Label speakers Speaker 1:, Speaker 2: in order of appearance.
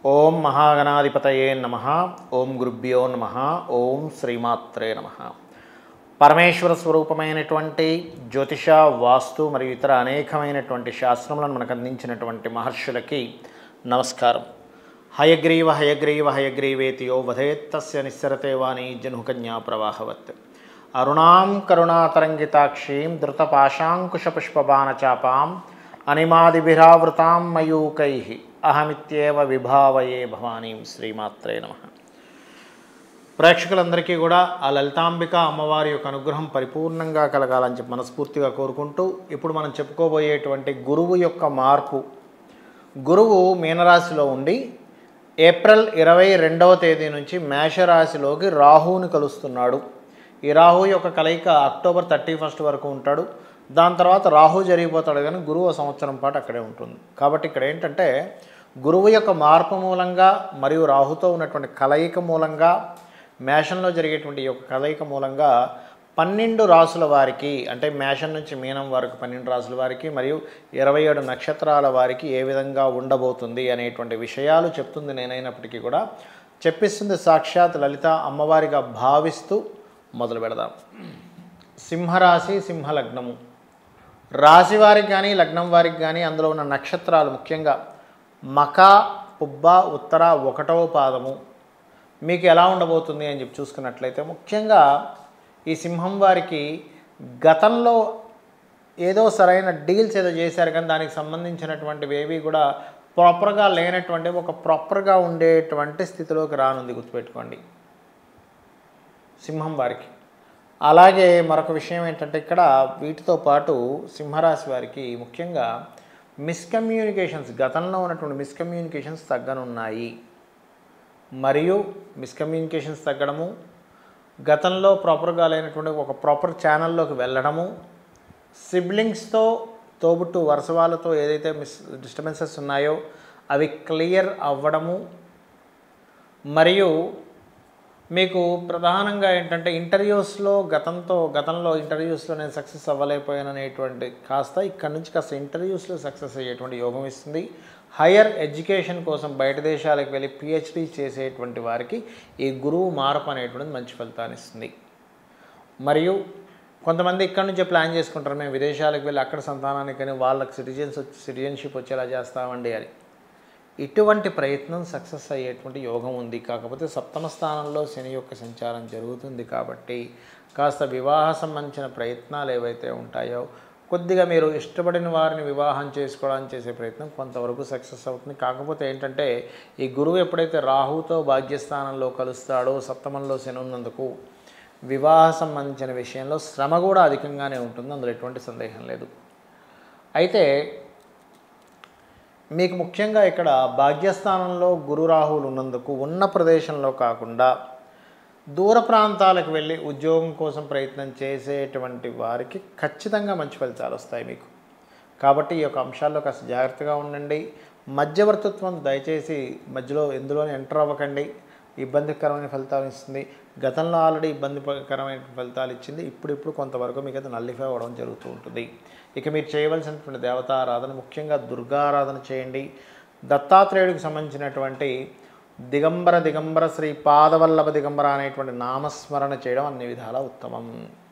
Speaker 1: ఓం మహాగణాధిపతయే నమ ఓం గురుభ్యో నమ ఓం శ్రీమాత్రే నమ పరమేశ్వర స్వరూపమైనటువంటి జ్యోతిష వాస్తు మరియు ఇతర అనేకమైనటువంటి శాస్త్రములను మనకు అందించినటువంటి మహర్షులకి నమస్కారం హయగ్రీవ హయగ్రీవ హయగ్రీవేతి యో వధేత్తస్య నిస్సరతే వాణి జనుకన్యా ప్రవాహవత్ అరుణాం కరుణాతరంగితాక్షీం ధృతపాశాంకుశపుష్పబాణచాపాం అనిమాదిభిరావృతాం మయూకై అహమిత్యేవ విభావయే భవానీం శ్రీమాత్రే నమ ప్రేక్షకులందరికీ కూడా ఆ లలితాంబిక అమ్మవారి యొక్క అనుగ్రహం పరిపూర్ణంగా కలగాలని చెప్పి మనస్ఫూర్తిగా కోరుకుంటూ ఇప్పుడు మనం చెప్పుకోబోయేటువంటి గురువు యొక్క మార్పు గురువు మీనరాశిలో ఉండి ఏప్రిల్ ఇరవై రెండవ తేదీ నుంచి మేషరాశిలోకి రాహువుని కలుస్తున్నాడు ఈ రాహు యొక్క కలయిక అక్టోబర్ థర్టీ ఫస్ట్ వరకు ఉంటాడు దాని తర్వాత రాహు జరిగిపోతాడు కానీ గురువు ఒక సంవత్సరం పాటు అక్కడే ఉంటుంది కాబట్టి ఇక్కడ ఏంటంటే గురువు యొక్క మార్పు మూలంగా మరియు రాహుతో ఉన్నటువంటి కలయిక మూలంగా మేషంలో జరిగేటువంటి ఈ యొక్క కలయిక మూలంగా పన్నెండు రాసుల వారికి అంటే మేషం నుంచి మీనం వరకు పన్నెండు రాసుల వారికి మరియు ఇరవై ఏడు నక్షత్రాల వారికి ఏ విధంగా ఉండబోతుంది అనేటువంటి విషయాలు చెప్తుంది నేనైనప్పటికీ కూడా చెప్పిస్తుంది సాక్షాత్ లలిత అమ్మవారిగా భావిస్తూ మొదలు పెడదాం సింహరాశి సింహలగ్నము రాశి వారికి కానీ లగ్నం వారికి కానీ అందులో ఉన్న నక్షత్రాలు ముఖ్యంగా మక పుబ్బ ఉత్తర ఒకటవ పాదము మీకు ఎలా ఉండబోతుంది అని చెప్పి చూసుకున్నట్లయితే ముఖ్యంగా ఈ సింహం వారికి గతంలో ఏదో సరైన డీల్స్ ఏదో చేశారు కానీ దానికి సంబంధించినటువంటివి ఏవి కూడా ప్రాపర్గా లేనటువంటి ఒక ప్రాపర్గా ఉండేటువంటి స్థితిలోకి రానుంది గుర్తుపెట్టుకోండి సింహం వారికి అలాగే మరొక విషయం ఏంటంటే ఇక్కడ వీటితో పాటు సింహరాశి వారికి ముఖ్యంగా మిస్కమ్యూనికేషన్స్ గతంలో ఉన్నటువంటి మిస్కమ్యూనికేషన్స్ తగ్గనున్నాయి మరియు మిస్కమ్యూనికేషన్స్ తగ్గడము గతంలో ప్రాపర్గా లేనటువంటి ఒక ప్రాపర్ ఛానల్లోకి వెళ్ళడము సిబ్లింగ్స్తో తోబుట్టు వరుస వాళ్ళతో ఏదైతే మిస్ డిస్టర్బెన్సెస్ ఉన్నాయో అవి క్లియర్ అవ్వడము మరియు మీకు ప్రధానంగా ఏంటంటే ఇంటర్వ్యూస్లో గతంతో గతంలో ఇంటర్వ్యూస్లో నేను సక్సెస్ అవ్వలేకపోయాను అనేటువంటి కాస్త ఇక్కడ నుంచి కాస్త ఇంటర్వ్యూస్లో సక్సెస్ అయ్యేటువంటి యోగం ఇస్తుంది హయ్యర్ ఎడ్యుకేషన్ కోసం బయట దేశాలకు వెళ్ళి పిహెచ్డీ చేసేటువంటి వారికి ఈ గురువు మార్పు అనేటువంటిది మంచి ఫలితాన్ని ఇస్తుంది మరియు కొంతమంది ఇక్కడ నుంచే ప్లాన్ చేసుకుంటారు మేము విదేశాలకు వెళ్ళి అక్కడ సంతానానికి కానీ వాళ్ళకి సిటిజన్స్ సిటిజన్షిప్ వచ్చేలా చేస్తామండి అని ఇటువంటి ప్రయత్నం సక్సెస్ అయ్యేటువంటి యోగం ఉంది కాకపోతే సప్తమ స్థానంలో శని యొక్క సంచారం జరుగుతుంది కాబట్టి కాస్త వివాహ సంబంధించిన ప్రయత్నాలు ఏవైతే ఉంటాయో కొద్దిగా మీరు ఇష్టపడిన వారిని వివాహం చేసుకోవడానికి చేసే ప్రయత్నం కొంతవరకు సక్సెస్ అవుతుంది కాకపోతే ఏంటంటే ఈ గురువు ఎప్పుడైతే రాహుతో భాగ్యస్థానంలో కలుస్తాడో సప్తమంలో శని ఉన్నందుకు వివాహ సంబంధించిన విషయంలో శ్రమ కూడా అధికంగానే ఉంటుంది అందులో ఎటువంటి సందేహం లేదు అయితే మీకు ముఖ్యంగా ఇక్కడ భాగ్యస్థానంలో గురు రాహువులు ఉన్నందుకు ఉన్న ప్రదేశంలో కాకుండా దూర ప్రాంతాలకు వెళ్ళి ఉద్యోగం కోసం ప్రయత్నం చేసేటువంటి వారికి ఖచ్చితంగా మంచి ఫలితాలు వస్తాయి మీకు కాబట్టి ఈ యొక్క అంశాల్లో కాస్త జాగ్రత్తగా ఉండండి మధ్యవర్తిత్వం దయచేసి మధ్యలో ఎందులోనే ఎంటర్ అవ్వకండి ఇబ్బందికరమైన ఫలితాలు ఇస్తుంది గతంలో ఆల్రెడీ ఇబ్బందికరమైన ఫలితాలు ఇచ్చింది ఇప్పుడు ఇప్పుడు కొంతవరకు మీకు అది నల్లిఫై అవ్వడం జరుగుతూ ఉంటుంది ఇక మీరు చేయవలసినటువంటి దేవతారాధన ముఖ్యంగా దుర్గారాధన చేయండి దత్తాత్రేయుడికి సంబంధించినటువంటి దిగంబర దిగంబర శ్రీ పాదవల్లభ దిగంబర అనేటువంటి నామస్మరణ చేయడం అన్ని విధాలా ఉత్తమం